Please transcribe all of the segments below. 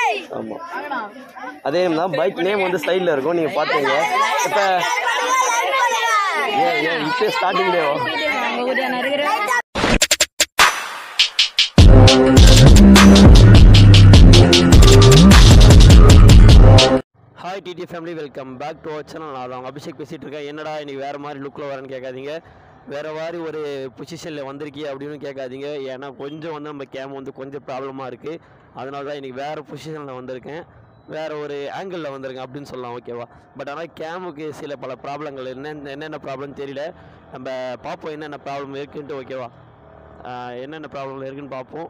ஆமாம் அதே தான் பைக் நேம் வந்து சைடில் இருக்கும் நீங்கள் பார்த்தீங்க இப்போ ஏன் ஏன் இப்போ ஸ்டார்டிங்லேயோ hi DD family welcome back to our channel நான் அவங்க அபிஷேக் பேசிகிட்டு இருக்கேன் என்னடா இன்னைக்கு வேறு மாதிரி லுக்கில் வரேன்னு கேட்காதீங்க வேறு மாதிரி ஒரு பொசிஷனில் வந்திருக்கியே அப்படின்னு கேட்காதீங்க ஏன்னா கொஞ்சம் வந்து நம்ம கேம் வந்து கொஞ்சம் ப்ராப்ளமாக இருக்குது அதனால தான் இன்றைக்கி வேறு பொசிஷனில் வந்திருக்கேன் வேறு ஒரு ஆங்கிளில் வந்திருக்கேன் அப்படின்னு சொல்லலாம் ஓகேவா பட் ஆனால் கேமுக்கு சில பல ப்ராப்ளங்கள் என்ன என்னென்ன ப்ராப்ளம் தெரியல நம்ம பார்ப்போம் என்னென்ன ப்ராப்ளம் இருக்குன்ட்டு ஓகேவா ஆஹ் என்னென்ன ப்ராப்ளம் இருக்குன்னு பார்ப்போம்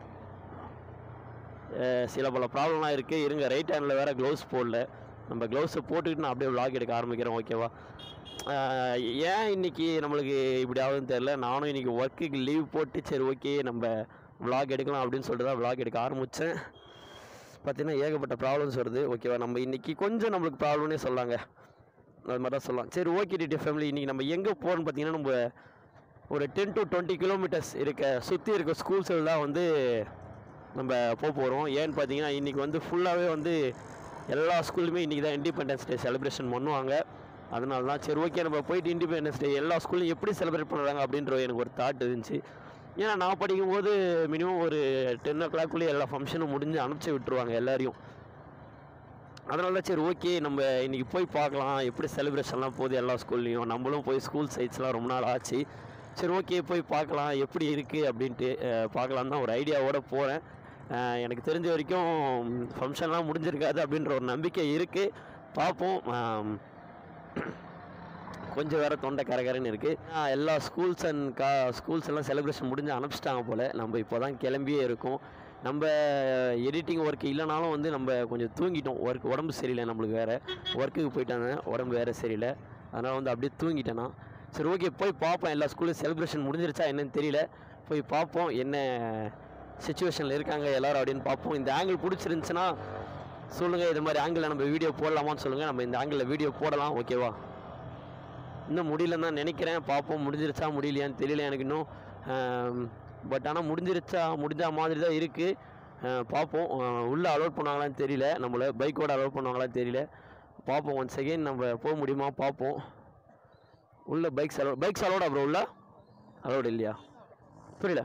அஹ் சில பல ப்ராப்ளம்லாம் இருக்குது இருங்க ரைட் ஹேண்டில் வேறு க்ளவுஸ் போடல நம்ம க்ளவுஸை போட்டுக்கிட்டு நான் அப்படியே vlog எடுக்க ஆரம்பிக்கிறேன் ஓகேவா அஹ் ஏன் இன்னைக்கு நம்மளுக்கு இப்படி ஆகுதுன்னு தெரில நானும் இன்னைக்கு ஒர்க்குக்கு லீவ் போட்டு சரி ஓகே நம்ம vlog எடுக்கலாம் அப்படின்னு சொல்லிட்டு தான் vlog எடுக்க ஆரம்பித்தேன் பார்த்தீங்கன்னா ஏகப்பட்ட ப்ராப்ளம்ஸ் வருது ஓகேவா நம்ம இன்னைக்கு கொஞ்சம் நம்மளுக்கு ப்ராப்ளம்னே சொல்லாங்க அது மாதிரி தான் சொல்லலாம் சரி ஓகே டிடி ஃபேமிலி இன்றைக்கி நம்ம எங்கே போகிறோம்னு பார்த்தீங்கன்னா நம்ம ஒரு டென் டு டுவெண்ட்டி கிலோமீட்டர்ஸ் இருக்க சுற்றி இருக்க ஸ்கூல்ஸில் தான் வந்து நம்ம போக போகிறோம் ஏன்னு பார்த்தீங்கன்னா இன்றைக்கி வந்து ஃபுல்லாகவே வந்து எல்லா ஸ்கூல்லுமே இன்றைக்கி தான் இண்டிபெண்டன்ஸ் டே செலிப்ரேஷன் பண்ணுவாங்க அதனால தான் சரி ஓகே நம்ம போயிட்டு இண்டிபெண்டன்ஸ் டே எல்லா ஸ்கூல்லையும் எப்படி செலிப்ரேட் பண்ணுறாங்க அப்படின்ற எனக்கு ஒரு தாட் இருந்துச்சு ஏன்னா நான் படிக்கும்போது மினிமம் ஒரு டென் ஓ கிளாக்குள்ளேயே எல்லா ஃபங்க்ஷனும் முடிஞ்சு அனுப்பிச்சி விட்டுருவாங்க எல்லாரையும் அதனால தான் சரி ஓகே நம்ம இன்றைக்கி போய் பார்க்கலாம் எப்படி செலிப்ரேஷன்லாம் போகுது எல்லா ஸ்கூல்லையும் நம்மளும் போய் ஸ்கூல் சைட்ஸ்லாம் ரொம்ப நாள் ஆச்சு சரி ஓகே போய் பார்க்கலாம் எப்படி இருக்குது அப்படின்ட்டு அஹ், பார்க்கலாம் தான் ஒரு ஐடியாவோட போகிறேன் எனக்கு தெரிஞ்ச வரைக்கும் ஃபங்க்ஷன்லாம் முடிஞ்சிருக்காது அப்படின்ற ஒரு நம்பிக்கை இருக்குது பார்ப்போம் ஆம், கொஞ்சம் வேறு தொண்டை கரகரன்னு இருக்குது எல்லா ஸ்கூல்ஸ் அண்ட் கா ஸ்கூல்ஸ் எல்லாம் செலிப்ரேஷன் முடிஞ்சு அனுப்பிச்சிட்டாங்க போல் நம்ம இப்போ தான் கிளம்பியே இருக்கோம் நம்ம எடிட்டிங் ஒர்க் இல்லைனாலும் வந்து நம்ம கொஞ்சம் தூங்கிட்டோம் ஒர்க் உடம்பு சரியில்லை நம்மளுக்கு வேறு ஒர்க்குக்கு போயிட்டாங்க உடம்பு வேறு சரியில்லை அதனால் வந்து அப்படியே தூங்கிட்டேன் நான் சரி ஓகே போய் பார்ப்போம் எல்லா ஸ்கூல்லையும் செலிப்ரேஷன் முடிஞ்சிருச்சா என்னன்னு தெரியல போய் பார்ப்போம் என்ன சுச்சுவேஷனில் இருக்காங்க எல்லாரும் அப்படின்னு பார்ப்போம் இந்த ஆங்கிள் பிடிச்சிருந்துச்சுன்னா சொல்லுங்கள் இது மாதிரி ஆங்கிளில் நம்ம வீடியோ போடலாமான்னு சொல்லுங்கள் நம்ம இந்த ஆங்கிளில் வீடியோ போடலாம் ஓகேவா இன்னும் முடியலன்னு தான் நினைக்கிறேன் பார்ப்போம் முடிஞ்சிருச்சா முடியலையான்னு தெரியல எனக்கு இன்னும் பட் ஆனால் முடிஞ்சிருச்சா முடிஞ்ச மாதிரி தான் இருக்குது பார்ப்போம் உள்ளே அலோட் பண்ணுவாங்களான்னு தெரியல நம்மளை பைக்கோட அலோட் பண்ணுவாங்களான்னு தெரியல பார்ப்போம் ஒன் செகண்ட் நம்ம போக முடியுமா பார்ப்போம் உள்ள பைக்ஸ் அலோட் பைக்ஸ் அலோடா ப்ரோ உள்ள அலோடு இல்லையா புரியல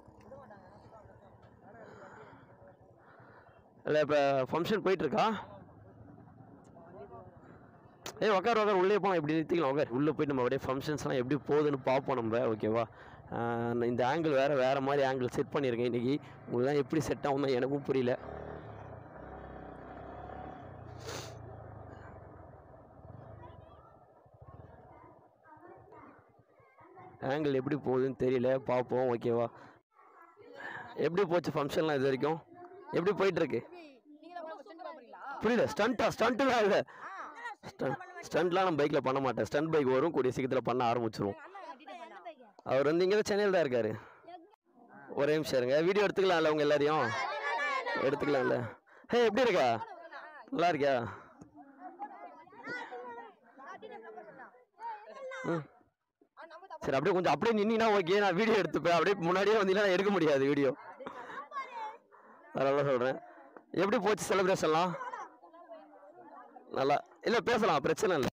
இல்லை இப்போ ஃபங்க்ஷன் போயிட்டுருக்கா ஏய் உக்கார் உக்கார் உள்ளே போகலாம் இப்படி நிறுத்திக்கலாம் உக்கார் உள்ளே போயிட்டு நம்ம அப்படியே ஃபங்க்ஷன்ஸ்லாம் எப்படி போகுதுன்னு பார்ப்போம் நம்ம ஓகேவா ஆஹ் நான் இந்த ஆங்கிள் வேறு வேறு மாதிரி ஆங்கிள் செட் பண்ணியிருக்கேன் இன்றைக்கி உங்களுக்கு தான் எப்படி செட் ஆகும்னா எனக்கும் புரியல ஆங்கிள் எப்படி போகுதுன்னு தெரியல பார்ப்போம் ஓகேவா எப்படி போச்சு ஃபங்க்ஷன்லாம் இது வரைக்கும் எப்படி போயிட்டுருக்கு புரியல ஸ்டண்ட்டா ஸ்டண்ட்டுலாம் இல்லை ஸ்டண்ட்லாம் நம்ம பைக்கில் பண்ண மாட்டேன் ஸ்டண்ட் பைக் வரும் கூடிய சீக்கிரத்தில் பண்ண ஆரம்பிச்சிருவோம் அவர் வந்து இங்கே தான் சென்னையில் தான் இருக்காரு ஒரே நிமிஷம் இருங்க வீடியோ எடுத்துக்கலாம்ல உங்க எல்லாரையும் எடுத்துக்கலாம்ல ஹே எப்படி இருக்கா நல்லா இருக்கியா ம் சரி அப்படியே கொஞ்சம் அப்படியே நின்னா ஓகே நான் வீடியோ எடுத்துப்பேன் அப்படியே முன்னாடியே வந்தீங்கன்னா எடுக்க முடியாது வீடியோ அதனால சொல்கிறேன் எப்படி போச்சு செலிப்ரேஷன்லாம் நல்லா இல்லை பேசலாம் பிரச்சனை இல்லை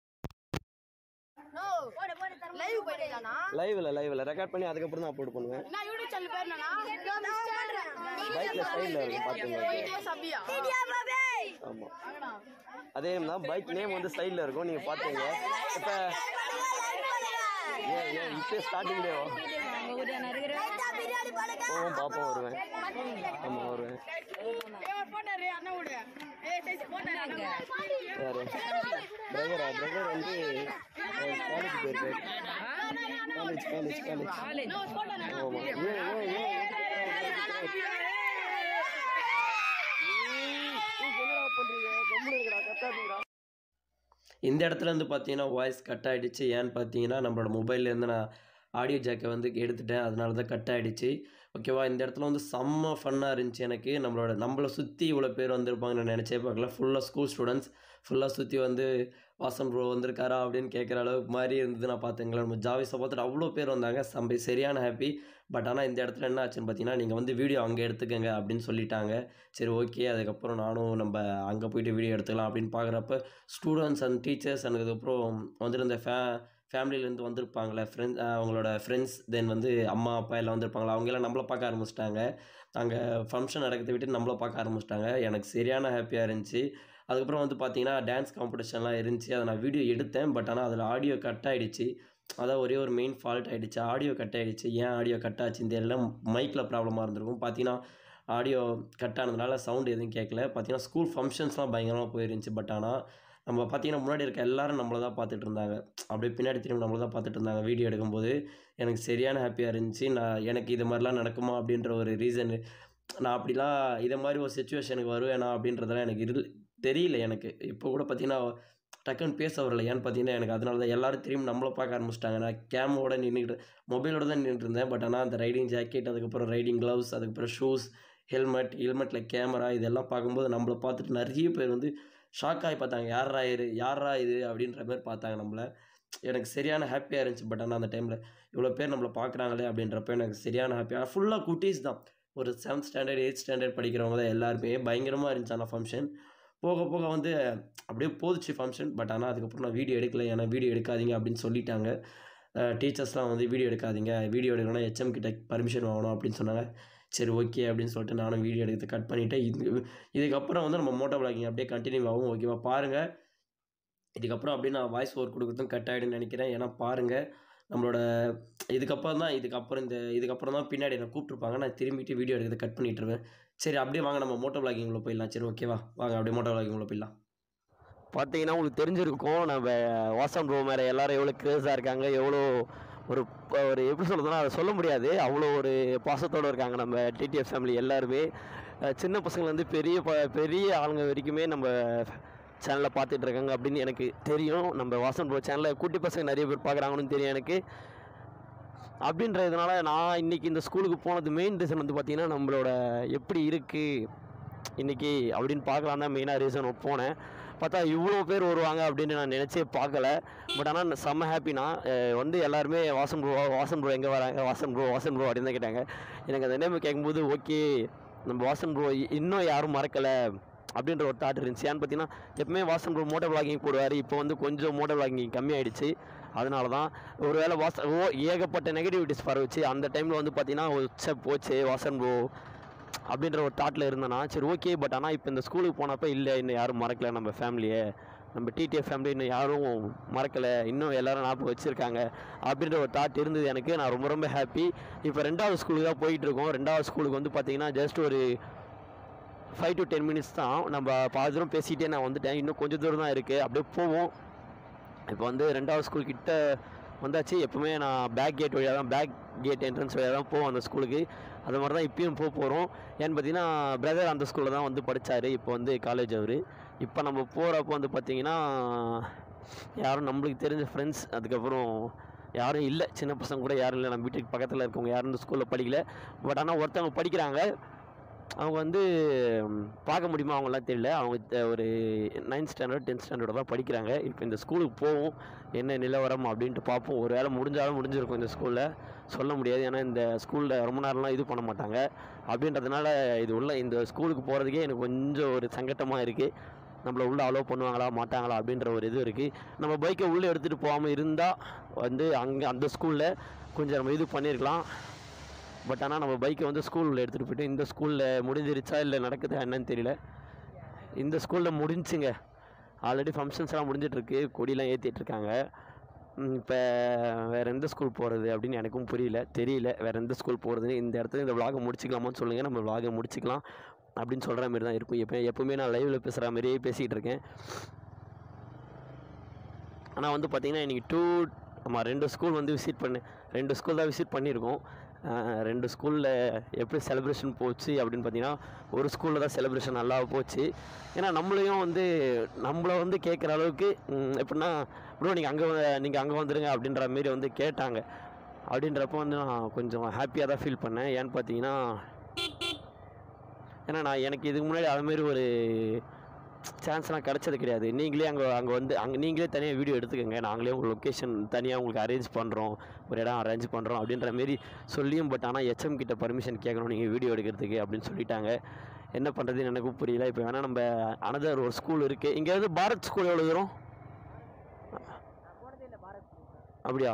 லைவ் போயிடலாம்னா லைவ்ல லைவ்ல ரெக்கார்ட் பண்ணி அதுக்கப்புறம் தான் அப்லோட் பண்ணுவேன் நான் யூடியூப் சேனல் பேர் என்னன்னா பைக்ல சைடுல இருக்கும் பாத்துங்க சபியா ஆமா அதே தான் பைக் நேம் வந்து சைடுல இருக்கும் நீங்க பாத்துங்க இப்ப ஏன் ஏன் இப்போ ஸ்டார்டிங்லேயோ போவோம் பார்ப்போம் வருவேன் ஆமா வருவேன் போட்டாரு அண்ணன் விடு ஏய் சைஸ் போட்டாரு அண்ணன் யாரு பிரதரா பிரதர் வந்து காலேஜ் போயிருக்காரு காலேஜ் காலேஜ் காலேஜ் ஆமா ஏன் ஏன் ஏன் என்னடா பண்றீங்க கம்முனு இருக்கடா கத்தாதீங்கடா இந்த இடத்துல வந்து பார்த்தீங்கன்னா வாய்ஸ் கட் ஆகிடுச்சு ஏன்னு பார்த்தீங்கன்னா நம்மளோட மொபைல்லேருந்து நான் ஆடியோ ஜாக்கை வந்து எடுத்துட்டேன் அதனால தான் கட் ஆகிடுச்சு ஓகேவா இந்த இடத்துல வந்து செம்ம ஃபன்னாக இருந்துச்சு எனக்கு நம்மளோட நம்மளை சுற்றி இவ்வளோ பேர் வந்திருப்பாங்கன்னு நான் நினச்சே பார்க்கல ஃபுல்லாக ஸ்கூல் ஸ்டூடெண்ட்ஸ் ஃபுல்லாக சுற்றி வந்து வாசன் ப்ரோ வந்திருக்காரா அப்படின்னு கேட்குற அளவுக்கு மாதிரி இருந்தது நான் பார்த்துங்களேன் நம்ம ஜாவிஸை பார்த்துட்டு அவ்வளோ பேர் வந்தாங்க சம்பி சரியான ஹாப்பி பட் ஆனால் இந்த இடத்துல என்ன ஆச்சுன்னு பார்த்தீங்கன்னா நீங்கள் வந்து வீடியோ அங்கே எடுத்துக்கங்க அப்படின்னு சொல்லிட்டாங்க சரி ஓகே அதுக்கப்புறம் நானும் நம்ம அங்கே போயிட்டு வீடியோ எடுத்துக்கலாம் அப்படின்னு பார்க்குறப்ப ஸ்டூடெண்ட்ஸ் அண்ட் டீச்சர்ஸ் அதுக்கப்புறம் வந்திருந்த ஃபே ஃபேமிலியிலேருந்து வந்திருப்பாங்களே ஃப்ரெண்ட்ஸ் அவங்களோட ஃப்ரெண்ட்ஸ் தென் வந்து அம்மா அப்பா எல்லாம் வந்திருப்பாங்களா அவங்க எல்லாம் நம்மளை பார்க்க ஆரம்பிச்சிட்டாங்க அங்கே ஃபங்க்ஷன் நடக்கிறத விட்டு நம்மளை பார்க்க ஆரம்பிச்சிட்டாங்க எனக்கு சரியான ஹாப்பியாக இருந்துச்சு அதுக்கப்புறம் வந்து பார்த்தீங்கன்னா டான்ஸ் காம்படிஷன்லாம் இருந்துச்சு அதை நான் வீடியோ எடுத்தேன் பட் ஆனால் அதில் ஆடியோ கட் ஆகிடுச்சு அதான் ஒரே ஒரு மெயின் ஃபால்ட் ஆகிடுச்சு ஆடியோ கட் ஆகிடுச்சு ஏன் ஆடியோ கட் ஆச்சுன்னு தெரியல மைக்கில் ப்ராப்ளமாக இருந்திருக்கும் பார்த்தீங்கன்னா ஆடியோ கட் ஆனதுனால சவுண்ட் எதுவும் கேட்கல பார்த்தீங்கன்னா ஸ்கூல் ஃபங்க்ஷன்ஸ்லாம் பயங்கரமாக போயிருந்துச்சு பட் ஆனால் நம்ம பார்த்தீங்கன்னா முன்னாடி இருக்க எல்லாரும் நம்மளை தான் பார்த்துட்டு இருந்தாங்க அப்படியே பின்னாடி திரும்பி நம்மளை தான் பார்த்துட்டு இருந்தாங்க வீடியோ எடுக்கும்போது எனக்கு சரியான ஹாப்பியாக இருந்துச்சு நான் எனக்கு இது மாதிரிலாம் நடக்குமா அப்படின்ற ஒரு ரீசன் நான் அப்படிலாம் இதை மாதிரி ஒரு சுச்சுவேஷனுக்கு வருவேனா அப்படின்றதெல்லாம் எனக்கு இரு தெரியல எனக்கு இப்போ கூட பார்த்தீங்கன்னா டக்குன்னு பேச வரல ஏன்னு பார்த்தீங்கன்னா எனக்கு அதனால தான் எல்லாரும் திரும்பி நம்மளை பார்க்க ஆரம்பிச்சிட்டாங்க நான் கேமோட நின்றுட்டு மொபைலோட தான் நின்றுட்டு இருந்தேன் பட் ஆனால் அந்த ரைடிங் ஜாக்கெட் அதுக்கப்புறம் ரைடிங் க்ளவுஸ் அதுக்கப்புறம் ஷூஸ் ஹெல்மெட் ஹெல்மெட்டில் கேமரா இதெல்லாம் பார்க்கும்போது நம்மளை பார்த்துட்டு நிறைய பேர் வந்து ஷாக் ஆகி பார்த்தாங்க யாரா இது யாரா இது அப்படின்ற மாதிரி பார்த்தாங்க நம்மளை எனக்கு சரியான ஹாப்பியாக இருந்துச்சு பட் ஆனால் அந்த டைமில் இவ்வளோ பேர் நம்மளை பார்க்குறாங்களே அப்படின்றப்ப எனக்கு சரியான ஹாப்பியாக ஃபுல்லாக குட்டீஸ் தான் ஒரு செவன்த் ஸ்டாண்டர்ட் எயித் ஸ்டாண்டர்ட் படிக்கிறவங்க தான் எல்லாருமே பயங்கரமாக இருந்துச்சு ஆனால் ஃபங்க்ஷன் போக போக வந்து அப்படியே போதுச்சு ஃபங்க்ஷன் பட் ஆனால் அதுக்கப்புறம் நான் வீடியோ எடுக்கல ஏன்னா வீடியோ எடுக்காதீங்க அப்படின்னு சொல்லிட்டாங்க டீச்சர்ஸ்லாம் வந்து வீடியோ எடுக்காதீங்க வீடியோ எடுக்கணும்னா ஹெச்எம் கிட்ட பர்மிஷன் வாங்கணும் அப்படின்னு சொன்னாங்க சரி ஓகே அப்படின்னு சொல்லிட்டு நானும் வீடியோ எடுத்து கட் பண்ணிவிட்டேன் இது இதுக்கப்புறம் வந்து நம்ம மோட்டோ பிளாகிங் அப்படியே கண்டினியூ ஆகும் ஓகேவா பாருங்கள் இதுக்கப்புறம் அப்படியே நான் வாய்ஸ் ஓவர் கொடுக்குறதும் கட் ஆகிடுன்னு நினைக்கிறேன் ஏன்னா பாருங்கள் நம்மளோட இதுக்கப்புறம் தான் இதுக்கப்புறம் இந்த இதுக்கப்புறம் தான் பின்னாடி என்னை கூப்பிட்ருப்பாங்க நான் திரும்பிட்டு வீடியோ எடுக்கிறது கட் பண்ணிட்டுருவேன் சரி அப்படியே வாங்க நம்ம மோட்டோ பிளாகிங்கில் போயிடலாம் சரி ஓகேவா வாங்க அப்படியே மோட்டோ பிளாகிங்கில் போயிடலாம் பார்த்தீங்கன்னா உங்களுக்கு தெரிஞ்சிருக்கும் நம்ம வாசம் ப்ரோ மேலே எல்லாரும் எவ்வளோ க்ரேஸாக இருக்காங்க எவ்வளோ ஒரு ப- ஒரு எப்படி சொல்கிறதுனா அதை சொல்ல முடியாது அவ்வளோ ஒரு பாசத்தோடு இருக்காங்க நம்ம டிடிஎஃப் ஃபேமிலி எல்லாருமே அஹ் சின்ன பசங்கள்லேருந்து பெரிய ப பெரிய ஆளுங்க வரைக்குமே நம்ம சேனலில் பார்த்துட்டு இருக்காங்க அப்படின்னு எனக்கு தெரியும் நம்ம வாசன் ப்ரோ சேனலில் குட்டி பசங்க நிறைய பேர் பார்க்குறாங்கன்னு தெரியும் எனக்கு அப்படின்றதுனால நான் இன்றைக்கி இந்த ஸ்கூலுக்கு போனது மெயின் ரீசன் வந்து பார்த்திங்கன்னா நம்மளோட எப்படி இருக்குது இன்றைக்கி அப்படின்னு பார்க்கலாம் தான் மெயினாக ரீசன் போனேன் பார்த்தா இவ்வளோ பேர் வருவாங்க அப்படின்னு நான் நினச்சே பார்க்கல பட் ஆனால் செம்ம ஹாப்பினா வந்து எல்லாருமே வாசன் ப்ரோ வாசன் ப்ரோ எங்கே வராங்க வாசன் ப்ரோ வாசன் ப்ரோ அப்படின்னு தான் கேட்டாங்க எனக்கு அந்த நேம் கேட்கும்போது ஓகே நம்ம வாசன் ப்ரோ இன்னும் யாரும் மறக்கலை அப்படின்ற ஒரு தாட் இருந்துச்சு ஏன்னு பார்த்தீங்கன்னா எப்பவுமே வாசன் ப்ரோ மோட்டோ பிளாகிங் போடுவார் இப்போ வந்து கொஞ்சம் மோட்டோ பிளாகிங் கம்மியாயிடுச்சு அதனால தான் ஒருவேளை வாச ஓ ஏகப்பட்ட நெகட்டிவிட்டிஸ் பரவுச்சு அந்த டைமில் வந்து பார்த்தீங்கன்னா உச்ச போச்சு வாசன் ப்ரோ அப்படின்ற ஒரு தாட்டில் இருந்தேனா சரி ஓகே பட் ஆனால் இப்போ இந்த ஸ்கூலுக்கு போனப்போ இல்லை இன்னும் யாரும் மறக்கல நம்ம ஃபேமிலியை நம்ம டிடிஎஃப் ஃபேமிலி இன்னும் யாரும் மறக்கலை இன்னும் எல்லாரும் ஞாபகம் வச்சுருக்காங்க அப்படின்ற ஒரு தாட் இருந்தது எனக்கு நான் ரொம்ப ரொம்ப ஹாப்பி இப்போ ரெண்டாவது ஸ்கூலுக்கு தான் போயிட்டு இருக்கோம் ரெண்டாவது ஸ்கூலுக்கு வந்து பார்த்தீங்கன்னா ஜஸ்ட் ஒரு ஃபைவ் டு டென் மினிட்ஸ் தான் நம்ம பாதி தூரம் பேசிகிட்டே நான் வந்துட்டேன் இன்னும் கொஞ்சம் தூரம் தான் இருக்குது அப்படியே போவோம் இப்போ வந்து ரெண்டாவது ஸ்கூல் கிட்ட வந்தாச்சு எப்பவுமே நான் பேக் கேட் வழியாக தான் பேக் கேட் என்ட்ரன்ஸ் வழியாக தான் போவோம் அந்த ஸ்கூலுக்கு அது மாதிரி தான் இப்பயும் போக போகிறோம் ஏன்னு பார்த்தீங்கன்னா பிரதர் அந்த ஸ்கூலில் தான் வந்து படித்தார் இப்போ வந்து காலேஜ் அவர் இப்போ நம்ம போகிறப்போ வந்து பார்த்தீங்கன்னா யாரும் நம்மளுக்கு தெரிஞ்ச ஃப்ரெண்ட்ஸ் அதுக்கப்புறம் யாரும் இல்லை சின்ன பசங்க கூட யாரும் இல்லை நம்ம வீட்டுக்கு பக்கத்தில் இருக்கவங்க யாரும் இந்த ஸ்கூலில் படிக்கல பட் ஆனால் ஒருத்தவங்க படிக்கிறாங்க அவங்க வந்து ம், பார்க்க முடியுமா அவங்களாம் தெரியல அவங்க த- ஒரு நைன்த் ஸ்டாண்டர்ட் டென்த் ஸ்டாண்டர்ட் தான் படிக்கிறாங்க இப்போ இந்த ஸ்கூலுக்கு போவோம் என்ன நிலவரம் அப்படின்ட்டு பார்ப்போம் ஒரு வேளை முடிஞ்சாலும் முடிஞ்சிருக்கும் இந்த ஸ்கூலில் சொல்ல முடியாது ஏன்னா இந்த ஸ்கூலில் ரொம்ப நேரம்லாம் இது பண்ண மாட்டாங்க அப்படின்றதுனால இது உள்ள இந்த ஸ்கூலுக்கு போகிறதுக்கே எனக்கு கொஞ்சம் ஒரு சங்கட்டமாக இருக்குது நம்மளை உள்ளே அலோவ் பண்ணுவாங்களா மாட்டாங்களா அப்படின்ற ஒரு இது இருக்குது நம்ம பைக்கை உள்ளே எடுத்துகிட்டு போகாமல் இருந்தால் வந்து அங்கே அந்த ஸ்கூலில் கொஞ்சம் நம்ம இது பண்ணியிருக்கலாம் பட் ஆனால் நம்ம பைக்கை வந்து ஸ்கூலில் எடுத்துகிட்டு போயிட்டு இந்த ஸ்கூலில் முடிஞ்சிருச்சா இல்லை நடக்குதா என்னன்னு தெரியல இந்த ஸ்கூலில் முடிஞ்சுங்க ஆல்ரெடி ஃபங்க்ஷன்ஸ்லாம் முடிஞ்சிட்ருக்கு கொடிலாம் ஏற்றிட்டு இருக்காங்க இப்போ வேறு எந்த ஸ்கூல் போகிறது அப்படின்னு எனக்கும் புரியல தெரியல வேறு எந்த ஸ்கூல் போகிறதுன்னு இந்த இடத்துல இந்த விலாகை முடிச்சிக்கலாமான்னு சொல்லுங்கள் நம்ம விலாகை முடிச்சிக்கலாம் அப்படின்னு சொல்கிற மாதிரி தான் இருக்கும் எப்போ எப்பவுமே நான் லைவில் பேசுகிற மாதிரியே பேசிகிட்டு இருக்கேன் ஆனால் வந்து பார்த்திங்கன்னா இன்றைக்கி டூ ஆமாம் ரெண்டு ஸ்கூல் வந்து விசிட் பண்ணு ரெண்டு ஸ்கூல் தான் விசிட் பண்ணியிருக்கோம் அஹ் ரெண்டு ஸ்கூலில் எப்படி செலிப்ரேஷன் போச்சு அப்படின்னு பார்த்தீங்கன்னா ஒரு ஸ்கூலில் தான் செலிப்ரேஷன் நல்லா போச்சு ஏன்னா நம்மளையும் வந்து நம்மளை வந்து கேட்குற அளவுக்கு ம், எப்படின்னா ப்ரோ நீங்கள் அங்கே நீங்கள் அங்கே வந்துடுங்க அப்படின்ற மாரி வந்து கேட்டாங்க அப்படின்றப்ப வந்து நான் கொஞ்சம் ஹாப்பியாக தான் ஃபீல் பண்ணேன் ஏன்னு பார்த்தீங்கன்னா ஏன்னா நான் எனக்கு இதுக்கு முன்னாடி அதுமாரி ஒரு சான்ஸ்லாம் கிடச்சது கிடையாது நீங்களே அங்கே அங்கே வந்து அங்கே நீங்களே தனியாக வீடியோ எடுத்துக்கோங்க நாங்களே உங்கள் லொக்கேஷன் தனியாக உங்களுக்கு அரேஞ்ச் பண்ணுறோம் ஒரு இடம் அரேஞ்ச் பண்ணுறோம் அப்படின்ற மாரி சொல்லியும் பட் ஆனால் எச்எம் கிட்ட பர்மிஷன் கேட்கணும் நீங்கள் வீடியோ எடுக்கிறதுக்கு அப்படின்னு சொல்லிட்டாங்க என்ன பண்ணுறதுன்னு எனக்கும் புரியல இப்போ வேணால் நம்ம அனதர் ஒரு ஸ்கூல் இருக்குது இங்கே வந்து பாரத் ஸ்கூல் எவ்வளோ தூரம் அப்படியா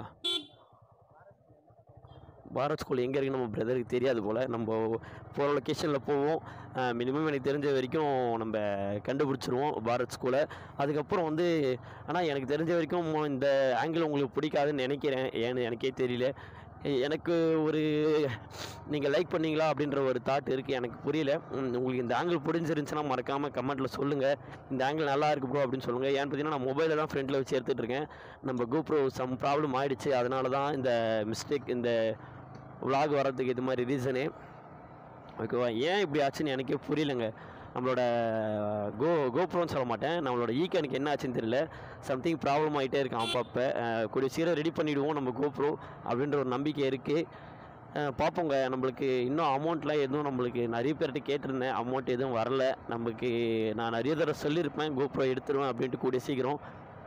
பாரத் ஸ்கூல் எங்கே இருக்குன்னு நம்ம பிரதருக்கு தெரியாது போல் நம்ம போகிற லொக்கேஷனில் போவோம் மினிமம் எனக்கு தெரிஞ்ச வரைக்கும் நம்ம கண்டுபிடிச்சிருவோம் பாரத் ஸ்கூலை அதுக்கப்புறம் வந்து ஆனால் எனக்கு தெரிஞ்ச வரைக்கும் மொ- இந்த ஆங்கிள் உங்களுக்கு பிடிக்காதுன்னு நினைக்கிறேன் ஏன்னு எனக்கே தெரியல எ- எனக்கு ஒரு நீங்கள் லைக் பண்ணீங்களா அப்படின்ற ஒரு தாட் இருக்குது எனக்கு புரியல ம், உங்களுக்கு இந்த ஆங்கிள் பிடிச்சிருந்துச்சுன்னா மறக்காமல் கமெண்ட்டில் சொல்லுங்கள் இந்த ஆங்கிள் நல்லா இருக்கு ப்ரோ அப்படின்னு சொல்லுங்கள் ஏன்னு பார்த்தீங்கன்னா நான் மொபைலில் தான் ஃப்ரண்ட்டில் வச்சு எடுத்துகிட்டு இருக்கேன் நம்ம GoPro சம் ப்ராப்ளம் ஆயிடுச்சு அதனால தான் இந்த மிஸ்டேக் இந்த vlog வர்றதுக்கு இது மாதிரி ரீசனே ஓகேவா ஏன் இப்படி ஆச்சுன்னு எனக்கே புரியலங்க நம்மளோட கோ கோப்ரோன்னு சொல்ல மாட்டேன் நம்மளோட ஈக்கனுக்கு என்ன ஆச்சுன்னு தெரியல சம்திங் ப்ராப்ளம் ஆகிட்டே இருக்கான் அப்பப்போ அஹ், கூடிய சீக்கிரம் ரெடி பண்ணிவிடுவோம் நம்ம கோப்ரோ அப்படின்ற ஒரு நம்பிக்கை இருக்குது பார்ப்போங்க நம்மளுக்கு இன்னும் அமௌண்ட்லாம் எதுவும் நம்மளுக்கு நிறைய பேர்கிட்ட கேட்டிருந்தேன் அமௌண்ட் எதுவும் வரல நமக்கு நான் நிறைய தடவை சொல்லியிருப்பேன் கோப்ரோ எடுத்துருவேன் அப்படின்ட்டு கூடிய சீக்கிரம்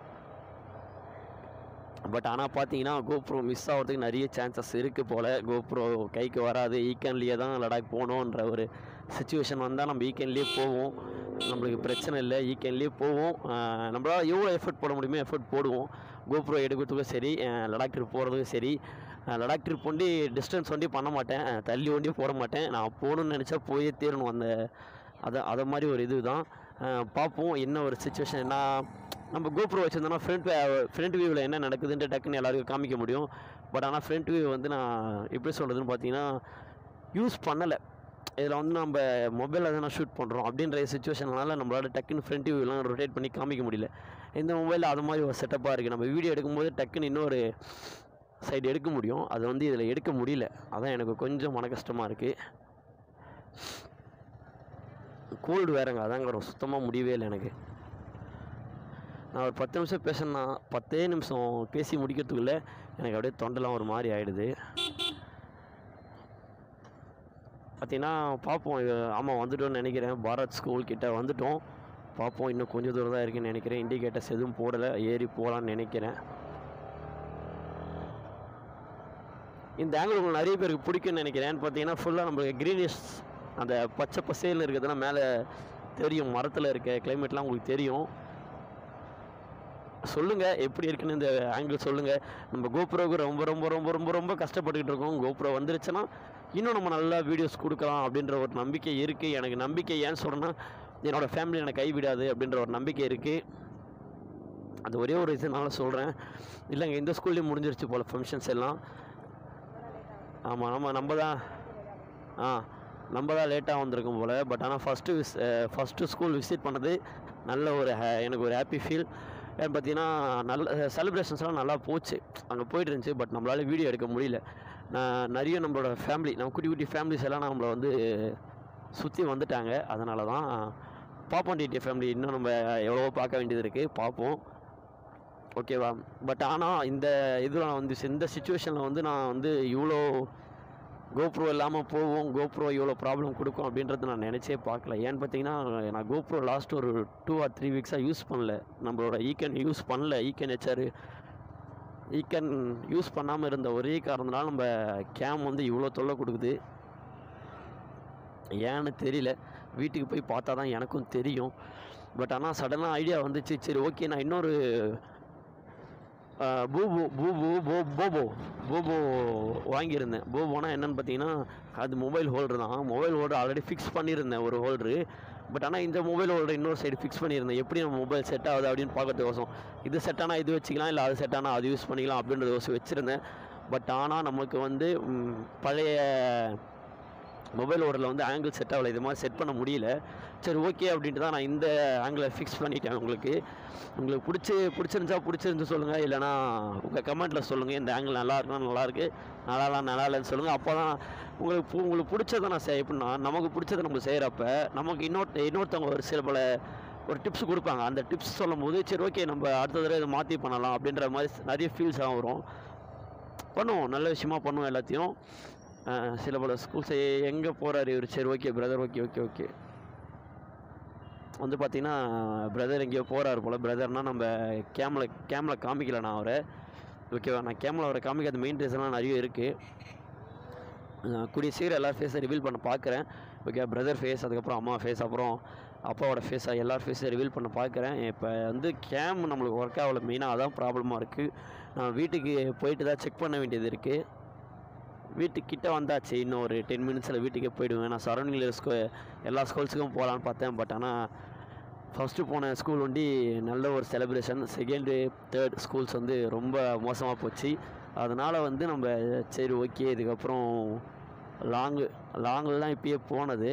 பட் ஆனால் பார்த்தீங்கன்னா கோப்ரோ மிஸ் ஆகிறதுக்கு நிறைய சான்சஸ் இருக்குது போல் கோப்ரோ கைக்கு வராது ஈக்கன்லேயே தான் லடாக் போகணுன்ற ஒரு சுச்சுவேஷன் வந்தால் நம்ம ஈக்கன்லேயே போவோம் நம்மளுக்கு பிரச்சனை இல்லை ஈக்கன்லேயே போவோம் ஆஹ் நம்மளால எவ்வளோ எஃபர்ட் போட முடியுமோ எஃபர்ட் போடுவோம் கோப்ரோ எடுக்கிறதுக்கும் சரி ஆஹ் லடாக் ட்ரிப் போகிறதுக்கும் சரி ஆஹ் லடாக் ட்ரிப் ஒண்டி டிஸ்டன்ஸ் ஒண்டி பண்ண மாட்டேன் ஆஹ் தள்ளி ஒண்டி போட மாட்டேன் நான் போகணும்னு நினச்சா போயே தீரணும் அந்த அதை அதை மாதிரி ஒரு இது தான் பார்ப்போம் என்ன ஒரு சுச்சுவேஷன் என்ன நம்ம கோப்ரோ வச்சுருந்தோம்னா ஃப்ரண்ட் ஃப்ரண்ட் வியூவில் என்ன நடக்குதுன்ட்டு டக்குன்னு எல்லாருக்கும் காமிக்க முடியும் பட் ஆனால் ஃப்ரண்ட் வியூ வந்து நான் எப்படி சொல்கிறதுன்னு பார்த்தீங்கன்னா யூஸ் பண்ணலை இதில் வந்து நம்ம மொபைலில் தான் ஷூட் பண்ணுறோம் அப்படின்ற சுச்சுவேஷனால நம்மளால டக்குன்னு ஃப்ரண்ட் வியூலாம் ரொட்டேட் பண்ணி காமிக்க முடியல இந்த மொபைலில் அது மாதிரி ஒரு செட்டப்பாக இருக்குது நம்ம வீடியோ எடுக்கும்போது டக்குன்னு இன்னொரு சைடு எடுக்க முடியும் அது வந்து இதில் எடுக்க முடியல அதான் எனக்கு கொஞ்சம் மன கஷ்டமாக இருக்குது கோல்டு வேறங்க அதாங்க சுத்தமாக முடியவே இல்லை எனக்கு நான் ஒரு பத்து நிமிஷம் பேசினா பத்தே நிமிஷம் பேசி முடிக்கிறதுக்குள்ளே எனக்கு அப்படியே தொண்டெல்லாம் ஒரு மாதிரி ஆகிடுது பார்த்தீங்கன்னா பார்ப்போம் ஆமாம் வந்துட்டோம்னு நினைக்கிறேன் பாரத் ஸ்கூல் கிட்ட வந்துட்டோம் பார்ப்போம் இன்னும் கொஞ்சம் தூரம் தான் இருக்குன்னு நினைக்கிறேன் இண்டிகேட்டர்ஸ் எதுவும் போடலை ஏறி போகலான்னு நினைக்கிறேன் இந்த ஆங்கிள் உங்களுக்கு நிறைய பேருக்கு பிடிக்கும்னு நினைக்கிறேன் பார்த்தீங்கன்னா ஃபுல்லாக நம்மளுக்கு க்ரீனிஷ் அந்த பச்சை பசேல்னு இருக்கிறதுலாம் மேலே தெரியும் மரத்தில் இருக்க கிளைமேட்லாம் உங்களுக்கு தெரியும் சொல்லுங்கள் எப்படி இருக்குன்னு இந்த ஆங்கிள் சொல்லுங்கள் நம்ம கோப்ரோவுக்கு ரொம்ப ரொம்ப ரொம்ப ரொம்ப ரொம்ப கஷ்டப்பட்டுக்கிட்டு இருக்கோம் கோப்ரோ வந்துருச்சுன்னா இன்னும் நம்ம நல்லா வீடியோஸ் கொடுக்கலாம் அப்படின்ற ஒரு நம்பிக்கை இருக்குது எனக்கு நம்பிக்கை ஏன்னு சொல்கிறேன்னா என்னோடய ஃபேமிலி என்னை கைவிடாது அப்படின்ற ஒரு நம்பிக்கை இருக்குது அது ஒரே ஒரு ரீசனால சொல்கிறேன் இல்லைங்க இந்த ஸ்கூல்லேயும் முடிஞ்சிருச்சு போல் ஃபங்க்ஷன்ஸ் எல்லாம் ஆமாம் நம்ம நம்ம தான் ஆ நம்ம தான் லேட்டாக வந்திருக்கோம் போல் பட் ஆனால் ஃபஸ்ட்டு விஸ் ஃபஸ்ட்டு ஸ்கூல் விசிட் பண்ணது நல்ல ஒரு ha- எனக்கு ஒரு ஹாப்பி ஃபீல் ஏன்னு பார்த்தீங்கன்னா நல்ல செலிப்ரேஷன்ஸ்லாம் நல்லா போச்சு அங்கே போயிட்டு இருந்துச்சு பட் நம்மளால வீடியோ எடுக்க முடியல நான் நிறைய நம்மளோட ஃபேமிலி நம்ம குட்டி குட்டி ஃபேமிலிஸ் எல்லாம் நம்மளை வந்து சுற்றி வந்துட்டாங்க அதனால தான் பார்ப்போம் டிடி ஃபேமிலி இன்னும் நம்ம எவ்வளவோ பார்க்க வேண்டியது இருக்குது பார்ப்போம் ஓகேவா பட் ஆனால் இந்த இதில் வந்து இந்த சுச்சுவேஷனில் வந்து நான் வந்து இவ்வளோ கோப்ரோ இல்லாமல் போவோம் கோப்ரோ இவ்வளோ ப்ராப்ளம் கொடுக்கும் அப்படின்றத நான் நினச்சே பார்க்கல ஏன்னு பார்த்தீங்கன்னா நான் கோப்ரோ லாஸ்ட் ஒரு டூ ஆர் த்ரீ வீக்ஸாக யூஸ் பண்ணல நம்மளோட ஈக்கன் யூஸ் பண்ணல ஈக்கன் ஹெச்ஆர் ஈக்கன் யூஸ் பண்ணாமல் இருந்த ஒரே காரணத்தினால நம்ம கேம் வந்து இவ்வளோ தொல்லை கொடுக்குது ஏன்னு தெரியல வீட்டுக்கு போய் பார்த்தா தான் எனக்கும் தெரியும் பட் ஆனால் சடனாக ஐடியா வந்துச்சு சரி ஓகே நான் இன்னொரு ஆஹ், பூபு பூபு போ போபோ போபோ வாங்கியிருந்தேன் போபோனா என்னன்னு பார்த்தீங்கன்னா அது மொபைல் ஹோல்டர் தான் மொபைல் ஹோல்டர் ஆல்ரெடி ஃபிக்ஸ் பண்ணியிருந்தேன் ஒரு ஹோல்டரு பட் ஆனால் இந்த மொபைல் ஹோல்டர் இன்னொரு சைடு ஃபிக்ஸ் பண்ணியிருந்தேன் எப்படி நம்ம மொபைல் செட் ஆகுது அப்படின்னு பார்க்கறதுக்கோசம் இது செட் ஆனால் இது வச்சுக்கலாம் இல்லை அது செட் ஆனால் அது யூஸ் பண்ணிக்கலாம் அப்படின்றத யோசிச்சு வச்சுருந்தேன் பட் ஆனால் நமக்கு வந்து ம், பழைய மொபைல் ஓடரில் வந்து ஆங்கிள் செட் ஆகலை இது மாதிரி செட் பண்ண முடியல சரி ஓகே அப்படின்ட்டு தான் நான் இந்த ஆங்கிளை ஃபிக்ஸ் பண்ணிட்டேன் உங்களுக்கு உங்களுக்கு பிடிச்சி பிடிச்சிருந்துச்சா பிடிச்சிருந்து சொல்லுங்கள் இல்லைனா உங்கள் கமெண்ட்டில் சொல்லுங்கள் இந்த ஆங்கிள் நல்லா இருக்குன்னா நல்லா இருக்கு நல்லா இல்லை நல்லா இல்லைன்னு சொல்லுங்கள் அப்போ தான் உங்களுக்கு பு- உங்களுக்கு பிடிச்சதை நான் செய் எப்படின்னா நமக்கு பிடிச்சதை நம்ம செய்கிறப்ப நமக்கு இன்னொரு இன்னொருத்தவங்க ஒரு சில பல ஒரு டிப்ஸ் கொடுப்பாங்க அந்த டிப்ஸ் சொல்லும்போது சரி ஓகே நம்ம அடுத்த தடவை இதை மாற்றி பண்ணலாம் அப்படின்ற மாதிரி நிறைய ஃபீல்ஸ் வரும் பண்ணுவோம் நல்ல விஷயமா பண்ணுவோம் எல்லாத்தையும் அஹ் சில பல ஸ்கூல்ஸ் எங்கே போகிறாரு இவர் சரி okay brother okay okay okay வந்து பார்த்தீங்கன்னா பிரதர் எங்கேயோ போகிறாரு போல் பிரதர்னால் நம்ம கேமில் கேமில் காமிக்கல நான் அவரை ஓகேவா நான் கேமில் அவரை காமிக்காத மெயின் ரீசன்லாம் நிறைய இருக்குது கூடிய சீக்கிரம் எல்லா ஃபேஸை ரிவீல் பண்ண பார்க்குறேன் ஓகே பிரதர் ஃபேஸ் அதுக்கப்புறம் அம்மா ஃபேஸ் அப்புறம் அப்பாவோட ஃபேஸை எல்லார் ஃபேஸை ரிவீல் பண்ண பார்க்குறேன் இப்போ வந்து கேம் நம்மளுக்கு ஒர்க் ஆகல மெயினாக அதான் ப்ராப்ளமாக இருக்குது நான் வீட்டுக்கு போயிட்டு தான் செக் பண்ண வேண்டியது இருக்குது வீட்டுக்கிட்ட வந்தாச்சு இன்னும் ஒரு டென் மினிட்ஸில் வீட்டுக்கே போயிடுவேன் நான் சரௌண்டிங்கில் ஸ்கூ எல்லா ஸ்கூல்ஸுக்கும் போகலான்னு பார்த்தேன் பட் ஆனால் ஃபஸ்ட்டு போன ஸ்கூல் ஒண்டி நல்ல ஒரு செலிப்ரேஷன் செகண்டு தேர்ட் ஸ்கூல்ஸ் வந்து ரொம்ப மோசமாக போச்சு அதனால் வந்து நம்ம சரி ஓகே இதுக்கப்புறம் லாங்கு லாங்கில் இப்பயே போனது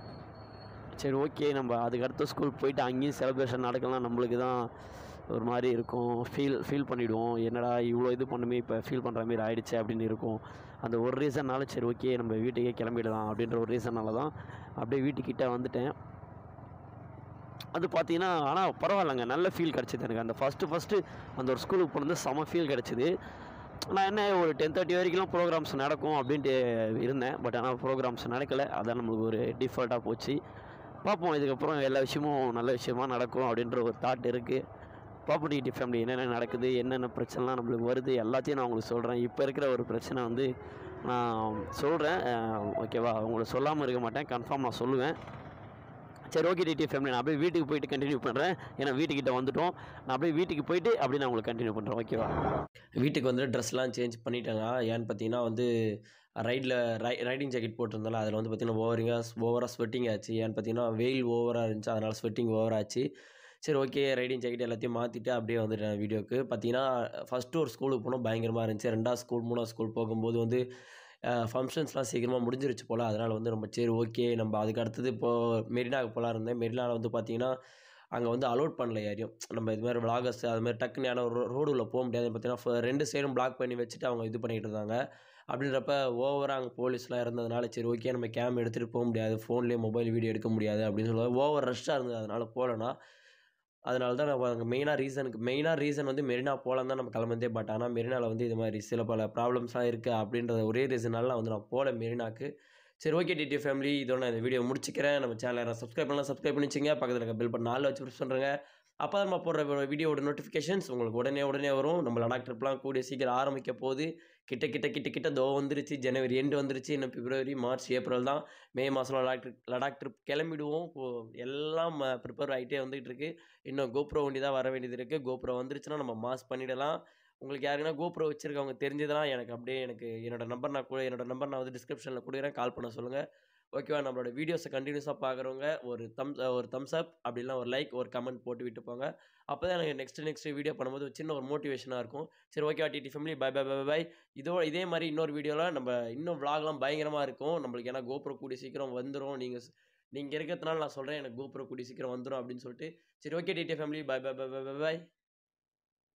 சரி ஓகே நம்ம அதுக்கு அடுத்த ஸ்கூல் போயிட்டு அங்கேயும் செலிப்ரேஷன் நடக்கலாம் நம்மளுக்கு தான் ஒரு மாதிரி இருக்கும் ஃபீல் ஃபீல் பண்ணிவிடுவோம் என்னடா இவ்வளோ இது பண்ணுமே இப்போ ஃபீல் பண்ணுற மாதிரி ஆயிடுச்சு அப்படின்னு இருக்கும் அந்த ஒரு ரீசன்னால சரி ஓகே நம்ம வீட்டுக்கே கிளம்பிடலாம் அப்படின்ற ஒரு ரீசனால தான் அப்படியே வீட்டுக்கிட்ட வந்துட்டேன் அது பார்த்தீங்கன்னா ஆனால் பரவாயில்லைங்க நல்ல ஃபீல் கிடச்சிது எனக்கு அந்த ஃபஸ்ட்டு ஃபஸ்ட்டு அந்த ஒரு ஸ்கூலுக்கு போனது செம ஃபீல் கிடச்சிது நான் என்ன ஒரு டென் தேர்ட்டி வரைக்கும் ப்ரோக்ராம்ஸ் நடக்கும் அப்படின்ட்டு இருந்தேன் பட் ஆனால் ப்ரோக்ராம்ஸ் நடக்கலை அதான் நம்மளுக்கு ஒரு டிஃபால்ட்டாக போச்சு பார்ப்போம் இதுக்கப்புறம் எல்லா விஷயமும் நல்ல விஷயமா நடக்கும் அப்படின்ற ஒரு தாட் இருக்குது ப்ராப்பர்ட்டி ஃபேமிலி என்னென்ன நடக்குது என்னென்ன பிரச்சனைலாம் நம்மளுக்கு வருது எல்லாத்தையும் நான் உங்களுக்கு சொல்கிறேன் இப்போ இருக்கிற ஒரு பிரச்சனை வந்து நான் சொல்கிறேன் ஓகேவா உங்களுக்கு சொல்லாமல் இருக்க மாட்டேன் கன்ஃபார்ம் நான் சொல்லுவேன் சரி ஓகே டிடி ஃபேமிலி நான் அப்படியே வீட்டுக்கு போயிட்டு கண்டினியூ பண்ணுறேன் ஏன்னா வீட்டுக்கிட்ட வந்துட்டோம் நான் அப்படியே வீட்டுக்கு போயிட்டு அப்படியே நான் உங்களுக்கு கண்டினியூ பண்ணுறேன் ஓகேவா வீட்டுக்கு வந்து ட்ரெஸ்லாம் சேஞ்ச் பண்ணிட்டேங்க ஏன்னு பார்த்தீங்கன்னா வந்து ரைடில் ரை ரைடிங் ஜாக்கெட் போட்டிருந்தால அதில் வந்து பார்த்தீங்கன்னா ஓவரிங்காக ஓவராக ஸ்வெட்டிங் ஆச்சு ஏன்னு பார்த்தீங்கன்னா வெயில் ஓவராக இருந்துச்சு அதனால் ஸ்வெட்டிங் ஓவர் ஆச்சு சரி ஓகே ரைடிங் ஜாக்கெட் எல்லாத்தையும் மாற்றிட்டு அப்படியே வந்துட்டேன் வீடியோக்கு பார்த்தீங்கன்னா ஃபஸ்ட்டு ஒரு ஸ்கூலுக்கு போனோம் பயங்கரமாக இருந்துச்சு ரெண்டாவது ஸ்கூல் மூணாவது ஸ்கூல் போகும்போது வந்து ஃபங்க்ஷன்ஸ்லாம் சீக்கிரமாக முடிஞ்சிருச்சு போல் அதனால் வந்து நம்ம சரி ஓகே நம்ம அதுக்கு அடுத்தது இப்போது மெரினாவுக்கு போகலாம் இருந்தேன் மெரினாவில் வந்து பார்த்தீங்கன்னா அங்கே வந்து அலோட் பண்ணல யாரையும் நம்ம இது மாதிரி விளாகர்ஸ் அது மாதிரி டக்குன்னு யாரும் ரோ ரோடுல போக முடியாது பார்த்தீங்கன்னா ரெண்டு சைடும் பிளாக் பண்ணி வச்சுட்டு அவங்க இது பண்ணிகிட்டு இருந்தாங்க அப்படின்றப்ப ஓவராக அங்கே போலீஸ்லாம் இருந்ததுனால சரி ஓகே நம்ம கேம் எடுத்துகிட்டு போக முடியாது ஃபோன்லேயே மொபைல் வீடியோ எடுக்க முடியாது அப்படின்னு சொல்லுவாங்க ஓவர் ரஷ்ஷாக இருந்தது அதனால் போகலன்னா அதனால தான் நம்ம அங்கே மெயினாக ரீசனுக்கு மெயினாக ரீசன் வந்து மெரினா போகலாம் தான் நம்ம கிளம்பந்தே பட் ஆனால் மெரினாவில் வந்து இது மாதிரி சில பல ப்ராப்ளம்ஸ்லாம் இருக்குது அப்படின்ற ஒரே ரீசனால நான் வந்து நான் போகல மெரினாக்கு சரி ஓகே டிடி ஃபேமிலி இதோட நான் இந்த வீடியோ முடிச்சுக்கிறேன் நம்ம சேனலை யாராவது சப்ஸ்கிரைப் பண்ணலாம் சப்ஸ்கிரைப் பண்ணி வச்சுங்க பக்கத்தில் இருக்க பில் பண்ண நாளில் வச்சு ப்ரெஸ் பண்ணுறேங்க அப்போ தான் நம்ம போடுற வீடியோட நோட்டிஃபிகேஷன்ஸ் உங்களுக்கு உடனே உடனே வரும் நம்ம லடாக் ட்ரிப்லாம் கூடிய சீக்கிரம் ஆரம்பிக்க போகுது கிட்ட கிட்ட கிட்ட கிட்ட தோ வந்துருச்சு ஜனவரி எண்டு வந்துருச்சு இன்னும் பிப்ரவரி மார்ச் ஏப்ரல் தான் மே மாதம் லடாக் ட்ரிப் லடாக் ட்ரிப் கிளம்பிடுவோம் இப்போ எல்லாம் ப்ரிப்பேர் ஆகிட்டே வந்துகிட்டு இருக்கு இன்னும் கோப்ரோ வண்டி தான் வர வேண்டியது இருக்குது கோப்ரோ வந்துருச்சுன்னா நம்ம மாஸ் பண்ணிடலாம் உங்களுக்கு யாருன்னா கோப்ரோ வச்சுருக்கவங்க தெரிஞ்சதுன்னா எனக்கு அப்படியே எனக்கு என்னோட நம்பர் நான் கூட என்னோட நம்பர் நான் வந்து டிஸ்கிரிப்ஷனில் கொடுக்குறேன் கால் பண்ண சொல்லுங்கள் ஓகேவா நம்மளோட வீடியோஸை கண்டினியூஸாக பார்க்குறவங்க ஒரு தம்ஸ் ஒரு தம்ஸ் அப் அப்படிலாம் ஒரு லைக் ஒரு கமெண்ட் போட்டு விட்டு போங்க அப்போ தான் எனக்கு நெக்ஸ்ட் நெக்ஸ்ட் வீடியோ பண்ணும்போது ஒரு சின்ன ஒரு மோட்டிவேஷனாக இருக்கும் சரி ஓகேவா DD family bye bye bye bye இதோ இதே மாதிரி இன்னொரு வீடியோவில் நம்ம இன்னும் vlogலாம் பயங்கரமாக இருக்கும் நம்மளுக்கு ஏன்னா கோப்ரோ கூடிய சீக்கிரம் வந்துடும் நீங்கள் நீங்கள் இருக்கிறதுனால நான் சொல்கிறேன் எனக்கு கோப்ரோ கூடிய சீக்கிரம் வந்துடும் அப்படின்னு சொல்லிட்டு சரி okay DD family bye bye bye bye by